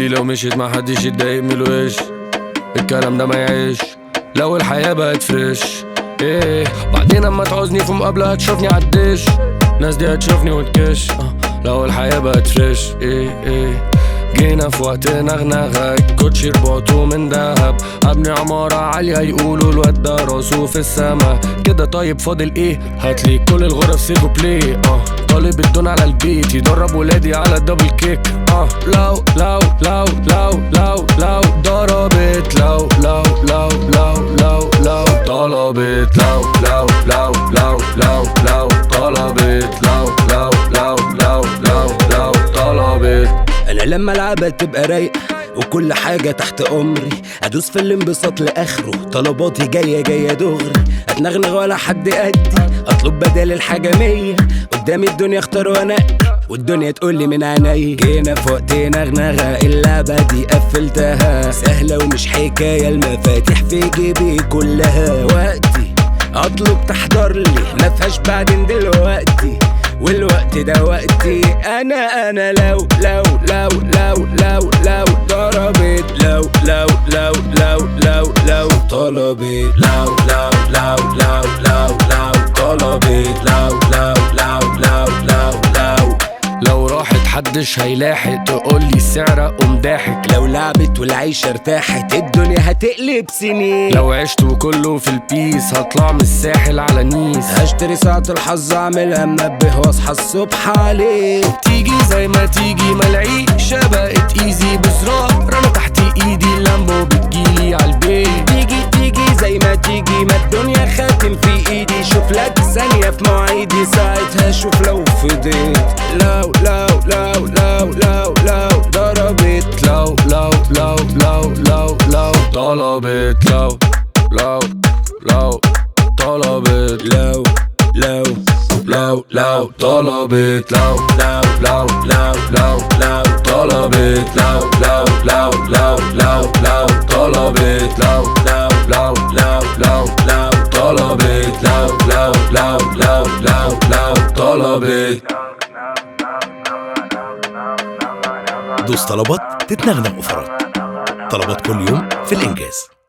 لو مشيت ما حدش يتضايق من الوش الكلام ده ما يعيش لو الحياة بقت فريش ايه بعدين اما تعوزني في مقابلة هتشوفني عالدش الناس دي هتشوفني وتكش آه. لو الحياة بقت فريش ايه ايه جينا في وقت نغنغة الكوتشي رباطه من دهب ابني عمارة عالية يقولوا الواد ده راسه في السما كده طيب فاضل ايه هاتلي كل الغرف سيبو بلاي اه طالب الدون على البيت يدرب ولادي على الدبل كيك اه لو لو لو لو لو لو ضربت لو لو لو لو لو لو طلبت لو لو لو لو لو لو طلبت لو لو لو لو لو لو طلبت انا لما العبها تبقى رايقه وكل حاجة تحت أمري أدوس في الانبساط لآخره طلباتي جاية جاية دغري أتنغنغ ولا حد قدي أطلب بدل الحاجة مية قدامي الدنيا اختار وأنقي والدنيا تقولي من عيني جينا في وقت نغنغة اللعبة دي قفلتها سهلة ومش حكاية المفاتيح في جيبي كلها وقتي أطلب تحضر لي مفيهاش بعدين دلوقتي والوقت ده وقتي انا انا لو لو لو لو لو لو ضربت لو لو لو لو لو لو طلبت لو لو لو لو لو لو طلبت لو لو لو لو لو لو لو راحت حدش هيلاحق تقولي السعر اقوم ضاحك لو لعبت والعيشة ارتاحت الدنيا هتقلب سنين لو عشت وكله في البيس هطلع من الساحل على نيس هشتري ساعة الحظ اعملها منبه واصحى الصبح عليه تيجي زي ما تيجي ملعيشة بقت ايزي بزرار انا تحت ايدي اللامبو بتجيلي عالبيت تيجي تيجي زي ما تيجي ما الدنيا خاتم في ايدي شوف لك ثانية في مواعيدي ساعتها شوف لو فضيت لو لو لو لو لو لو ضربت لو لو لو لو لو لو طلبت لو لو لو طلبت لو لو لو لو طلبت لو لو لو لو لو لو طلبت لو لو لو لو لو لو طلبت لو لو لو لو لو لو طلبت لو لو لو لو لو لو طلبت دوس طلبات تتنغنغ اوفرات طلبات كل يوم في الانجاز